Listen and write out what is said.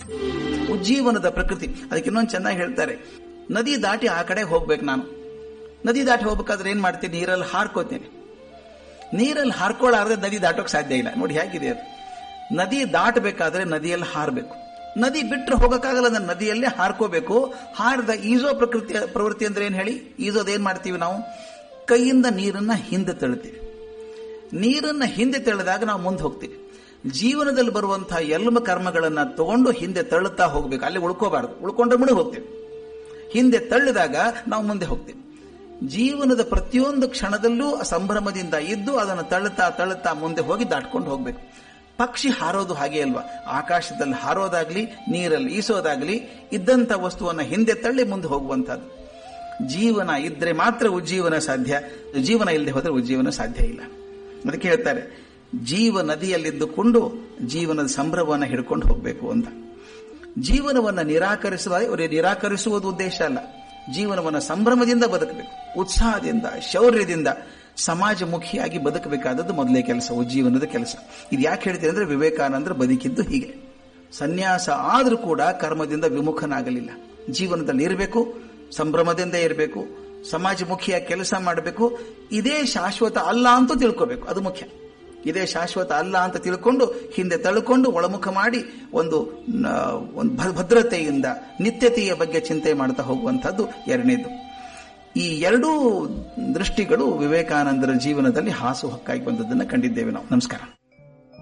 ಉಜ್ಜೀವನದ ಪ್ರಕೃತಿ ಅದಕ್ಕೆ ಇನ್ನೊಂದು ಚೆನ್ನಾಗಿ ಹೇಳ್ತಾರೆ ನದಿ ದಾಟಿ ಆ ಕಡೆ ಹೋಗ್ಬೇಕು ನಾನು ನದಿ ದಾಟಿ ಹೋಗ್ಬೇಕಾದ್ರೆ ಏನ್ ಮಾಡ್ತೀನಿ ನೀರಲ್ಲಿ ಹಾರ್ಕೋತೀನಿ ನೀರಲ್ಲಿ ಹಾರ್ಕೊಳ್ಳಾರ್ದೆ ನದಿ ದಾಟೋಕ್ ಸಾಧ್ಯ ಇಲ್ಲ ನೋಡಿ ಹೇಗಿದೆ ಅದು ನದಿ ದಾಟಬೇಕಾದ್ರೆ ನದಿಯಲ್ಲಿ ಹಾರಬೇಕು ನದಿ ಬಿಟ್ಟರೆ ಹೋಗಕ್ಕಾಗಲ್ಲ ನನ್ನ ನದಿಯಲ್ಲೇ ಹಾರ್ಕೋಬೇಕು ಹಾರಿದ ಈಜೋ ಪ್ರಕೃತಿ ಪ್ರವೃತ್ತಿ ಅಂದ್ರೆ ಏನ್ ಹೇಳಿ ಈಜೋದು ಏನ್ ಮಾಡ್ತೀವಿ ನಾವು ಕೈಯಿಂದ ನೀರನ್ನ ಹಿಂದೆ ತಳ್ತೀವಿ ನೀರನ್ನ ಹಿಂದೆ ತಳ್ಳಿದಾಗ ನಾವು ಮುಂದೆ ಹೋಗ್ತೀವಿ ಜೀವನದಲ್ಲಿ ಬರುವಂತಹ ಎಲ್ಲ ಕರ್ಮಗಳನ್ನ ತಗೊಂಡು ಹಿಂದೆ ತಳ್ಳುತ್ತಾ ಹೋಗ್ಬೇಕು ಅಲ್ಲಿ ಉಳ್ಕೋಬಾರ್ದು ಉಳ್ಕೊಂಡ್ರೆ ಮುಳುಗಿ ಹೋಗ್ತೀವಿ ಹಿಂದೆ ತಳ್ಳಿದಾಗ ನಾವು ಮುಂದೆ ಹೋಗ್ತೀವಿ ಜೀವನದ ಪ್ರತಿಯೊಂದು ಕ್ಷಣದಲ್ಲೂ ಸಂಭ್ರಮದಿಂದ ಇದ್ದು ಅದನ್ನು ತಳ್ಳುತ್ತಾ ತಳ್ಳುತ್ತಾ ಮುಂದೆ ಹೋಗಿ ದಾಟ್ಕೊಂಡು ಹೋಗ್ಬೇಕು ಪಕ್ಷಿ ಹಾರೋದು ಹಾಗೆ ಅಲ್ವಾ ಆಕಾಶದಲ್ಲಿ ಹಾರೋದಾಗ್ಲಿ ನೀರಲ್ಲಿ ಈಸೋದಾಗ್ಲಿ ಇದ್ದಂತ ವಸ್ತುವನ್ನ ಹಿಂದೆ ತಳ್ಳಿ ಮುಂದೆ ಹೋಗುವಂತಹದ್ದು ಜೀವನ ಇದ್ರೆ ಮಾತ್ರ ಉಜ್ಜೀವನ ಸಾಧ್ಯ ಜೀವನ ಇಲ್ಲದೆ ಹೋದ್ರೆ ಉಜ್ಜೀವನ ಸಾಧ್ಯ ಇಲ್ಲ ಅದಕ್ಕೆ ಹೇಳ್ತಾರೆ ಜೀವ ನದಿಯಲ್ಲಿದ್ದುಕೊಂಡು ಜೀವನದ ಸಂಭ್ರಮವನ್ನು ಹಿಡ್ಕೊಂಡು ಹೋಗಬೇಕು ಅಂತ ಜೀವನವನ್ನು ನಿರಾಕರಿಸುವ ನಿರಾಕರಿಸುವುದು ಉದ್ದೇಶ ಅಲ್ಲ ಜೀವನವನ್ನು ಸಂಭ್ರಮದಿಂದ ಬದುಕಬೇಕು ಉತ್ಸಾಹದಿಂದ ಶೌರ್ಯದಿಂದ ಸಮಾಜಮುಖಿಯಾಗಿ ಬದುಕಬೇಕಾದದ್ದು ಮೊದಲೇ ಕೆಲಸ ಉಜ್ಜೀವನದ ಕೆಲಸ ಇದು ಯಾಕೆ ಹೇಳ್ತೀನಿ ಅಂದ್ರೆ ವಿವೇಕಾನಂದ್ರ ಬದುಕಿದ್ದು ಹೀಗೆ ಸನ್ಯಾಸ ಆದರೂ ಕೂಡ ಕರ್ಮದಿಂದ ವಿಮುಖನಾಗಲಿಲ್ಲ ಜೀವನದಲ್ಲಿ ಇರಬೇಕು ಸಂಭ್ರಮದಿಂದ ಇರಬೇಕು ಸಮಾಜಮುಖಿಯಾಗಿ ಕೆಲಸ ಮಾಡಬೇಕು ಇದೇ ಶಾಶ್ವತ ಅಲ್ಲ ಅಂತ ತಿಳ್ಕೋಬೇಕು ಅದು ಮುಖ್ಯ ಇದೇ ಶಾಶ್ವತ ಅಲ್ಲ ಅಂತ ತಿಳ್ಕೊಂಡು ಹಿಂದೆ ತಳ್ಕೊಂಡು ಒಳಮುಖ ಮಾಡಿ ಒಂದು ಒಂದು ಭದ್ರತೆಯಿಂದ ನಿತ್ಯತೆಯ ಬಗ್ಗೆ ಚಿಂತೆ ಮಾಡ್ತಾ ಹೋಗುವಂತಹದ್ದು ಎರಡನೇದು ಈ ಎರಡೂ ದೃಷ್ಟಿಗಳು ವಿವೇಕಾನಂದರ ಜೀವನದಲ್ಲಿ ಹಾಸು ಹಕ್ಕಾಗಿ ಬಂದದ್ದನ್ನು ಕಂಡಿದ್ದೇವೆ ನಾವು ನಮಸ್ಕಾರ